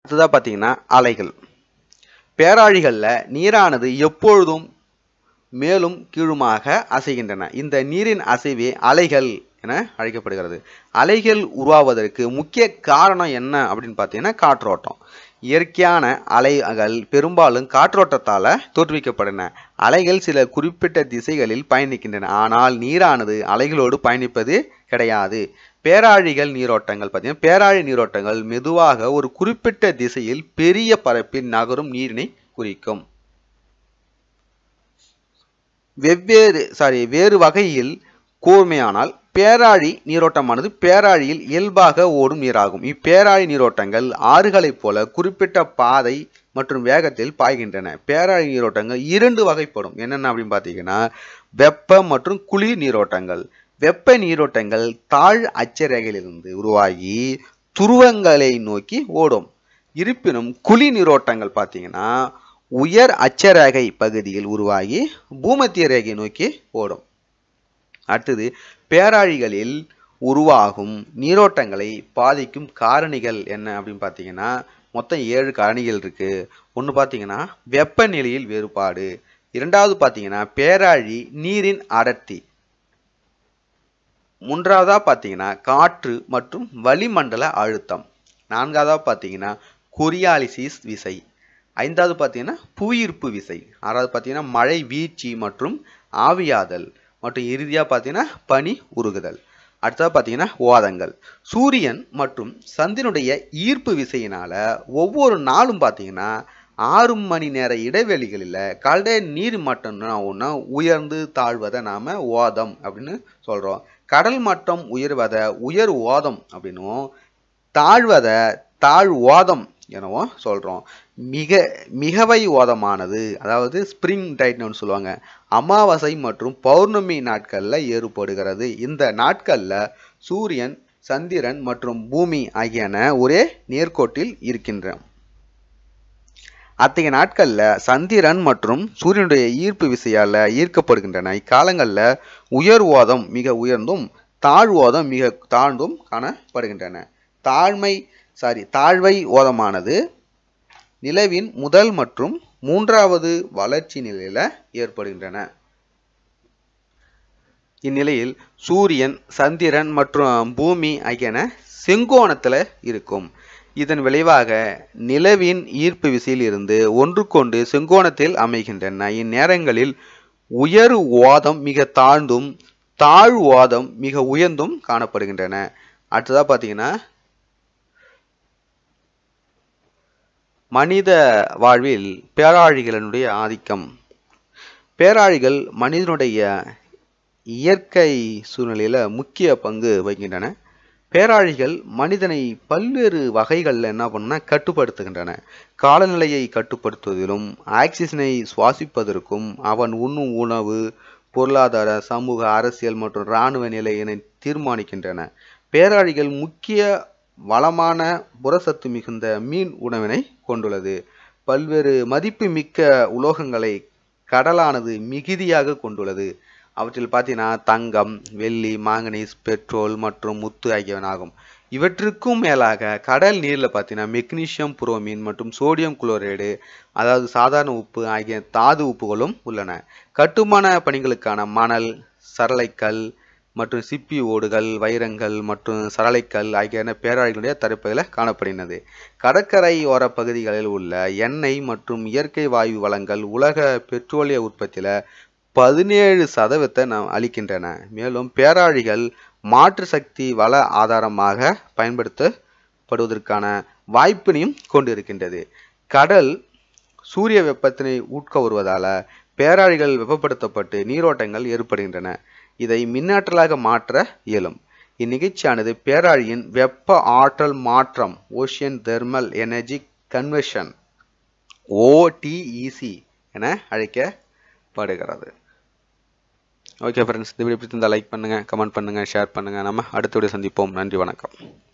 அடுத்ததாக பார்த்தீங்கன்னா அலைகள் பேராழிகளில் நீரானது எப்பொழுதும் மேலும் கீழுமாக அசைகின்றன இந்த நீரின் அசைவே அலைகள் என அழைக்கப்படுகிறது அலைகள் உருவாவதற்கு முக்கிய காரணம் என்ன அப்படின்னு பார்த்தீங்கன்னா காற்றோட்டம் இயற்கையான அலைகள் பெரும்பாலும் காற்றோட்டத்தால் தோற்றுவிக்கப்படுகின்றன அலைகள் சில குறிப்பிட்ட திசைகளில் பயணிக்கின்றன ஆனால் நீரானது அலைகளோடு பயணிப்பது கிடையாது பேராழிகள் நீரோட்டங்கள் பார்த்தீங்கன்னா பேராழி நீரோட்டங்கள் மெதுவாக ஒரு குறிப்பிட்ட திசையில் பெரிய பரப்பில் நகரும் நீரினை குறிக்கும் வெவ்வேறு சாரி வேறு வகையில் கூர்மையானால் பேராழி நீரோட்டமானது பேராழியில் இயல்பாக ஓடும் நீராகும் இப்பேராழி நீரோட்டங்கள் ஆறுகளைப் போல குறிப்பிட்ட பாதை மற்றும் வேகத்தில் பாய்கின்றன பேராழி நீரோட்டங்கள் இரண்டு வகைப்படும் என்னென்ன அப்படின்னு பார்த்தீங்கன்னா வெப்ப மற்றும் குளிர் நீரோட்டங்கள் வெப்ப நீரோட்டங்கள் தாழ் அச்சரேகையிலிருந்து உருவாகி துருவங்களை நோக்கி ஓடும் இருப்பினும் குளிர் நீரோட்டங்கள் பார்த்தீங்கன்னா உயர் அச்சரேகை பகுதியில் உருவாகி பூமத்திய ரேகை நோக்கி ஓடும் அடுத்தது பேராழிகளில் உருவாகும் நீரோட்டங்களை பாதிக்கும் காரணிகள் என்ன அப்படின்னு பார்த்தீங்கன்னா மொத்தம் ஏழு காரணிகள் இருக்கு ஒன்று பார்த்தீங்கன்னா வெப்பநிலையில் வேறுபாடு இரண்டாவது பார்த்தீங்கன்னா பேராழி நீரின் அடர்த்தி மூன்றாவதா பார்த்தீங்கன்னா காற்று மற்றும் வளிமண்டல அழுத்தம் நான்காவதா பார்த்தீங்கன்னா கொரியாலிசிஸ் விசை ஐந்தாவது பார்த்தீங்கன்னா புவியீர்ப்பு விசை ஆறாவது பார்த்தீங்கன்னா மழை வீழ்ச்சி மற்றும் ஆவியாதல் மற்றும் இறுதியாக பார்த்தீங்கன்னா பனி உருகுதல் அடுத்தது பார்த்தீங்கன்னா ஓதங்கள் சூரியன் மற்றும் சந்திரனுடைய ஈர்ப்பு விசையினால ஒவ்வொரு நாளும் பார்த்தீங்கன்னா ஆறு மணி நேர இடைவெளிகளில் கடல் நீர் மட்டம் ஒன்று உயர்ந்து தாழ்வதை நாம் ஓதம் அப்படின்னு சொல்கிறோம் கடல் மட்டம் உயர்வதை உயர் ஓதம் அப்படின்னும் தாழ்வதை தாழ் ஓதம் எனவும் சொல்கிறோம் மிக மிகவை ஓதமானது அதாவது ஸ்ப்ரிங் டைட்னு சொல்லுவாங்க அமாவாசை மற்றும் பௌர்ணமி நாட்களில் ஏற்படுகிறது இந்த நாட்களில் சூரியன் சந்திரன் மற்றும் பூமி ஆகியன ஒரே நேர்கோட்டில் இருக்கின்றன அத்தகைய நாட்களில் சந்திரன் மற்றும் சூரியனுடைய ஈர்ப்பு விசையால் ஈர்க்கப்படுகின்றன இக்காலங்களில் உயர் ஓதம் மிக உயர்ந்தும் தாழ் ஓதம் மிக தாழ்ந்தும் காணப்படுகின்றன தாழ்மை சாரி தாழ்வை ஓதமானது நிலவின் முதல் மற்றும் மூன்றாவது வளர்ச்சி நிலையில ஏற்படுகின்றன இந்நிலையில் சூரியன் சந்திரன் மற்றும் பூமி ஆகியன செங்கோணத்தில் இருக்கும் இதன் விளைவாக நிலவின் ஈர்ப்பு விசையில் இருந்து ஒன்றுக்கொண்டு செங்கோணத்தில் அமைகின்றன இந்நேரங்களில் உயர் ஓதம் மிக தாழ்ந்தும் தாழ் ஓதம் மிக உயர்ந்தும் காணப்படுகின்றன அடுத்ததாக பார்த்தீங்கன்னா மனித வாழ்வில் பேராழிகளினுடைய ஆதிக்கம் பேராழிகள் மனிதனுடைய இயற்கை சூழ்நிலையில் முக்கிய பங்கு வகிக்கின்றன பேராழிகள் மனிதனை பல்வேறு வகைகளில் என்ன பண்ணுன்னா கட்டுப்படுத்துகின்றன காலநிலையை கட்டுப்படுத்துவதிலும் ஆக்சிஜனை சுவாசிப்பதற்கும் அவன் உண்ணும் உணவு பொருளாதார சமூக அரசியல் மற்றும் இராணுவ நிலையினை தீர்மானிக்கின்றன பேராழிகள் முக்கிய வளமான புரசத்து மிகுந்த மீன் உணவினை கொண்டுள்ளது பல்வேறு மதிப்பு மிக்க உலோகங்களை கடலானது மிகுதியாக கொண்டுள்ளது அவற்றில் பார்த்தீங்கன்னா தங்கம் வெள்ளி மாங்கனீஸ் பெட்ரோல் மற்றும் முத்து ஆகியவனாகும் இவற்றுக்கும் மேலாக கடல் நீரில் பார்த்தீங்கன்னா மெக்னீசியம் புரோமின் மற்றும் சோடியம் குளோரைடு அதாவது சாதாரண உப்பு ஆகிய தாது உப்புகளும் உள்ளன கட்டுமான பணிகளுக்கான மணல் சரளைக்கல் மற்றும் சிப்பி ஓடுகள் வைரங்கள் மற்றும் சரளைக்கல் ஆகியன பேராளிகளுடைய தரப்பகுதியில் காணப்படுகிறது கடற்கரை ஓர பகுதிகளில் உள்ள எண்ணெய் மற்றும் இயற்கை வாயு வளங்கள் உலக பெட்ரோலிய உற்பத்தியில் பதினேழு சதவீதத்தை நாம் அளிக்கின்றன மேலும் பேராழிகள் மாற்று சக்தி வள ஆதாரமாக பயன்படுத்தப்படுவதற்கான வாய்ப்பினையும் கொண்டிருக்கின்றது கடல் சூரிய வெப்பத்தினை உட்க வருவதால் பேராழிகள் வெப்பப்படுத்தப்பட்டு நீரோட்டங்கள் ஏற்படுகின்றன இதை மின்னாற்றலாக மாற்ற இயலும் இந்நிகழ்ச்சியானது பேராழியின் வெப்ப ஆற்றல் மாற்றம் ocean thermal energy conversion OTEC என அழைக்கப்படுகிறது ஓகே ஃப்ரெண்ட்ஸ் இந்த வீடியோ பிடிச்சிருந்தால் லைக் பண்ணுங்கள் கமெண்ட் பண்ணுங்கள் ஷேர் பண்ணுங்கள் நம்ம அடுத்த வீடியோ சந்திப்போம் நன்றி வணக்கம்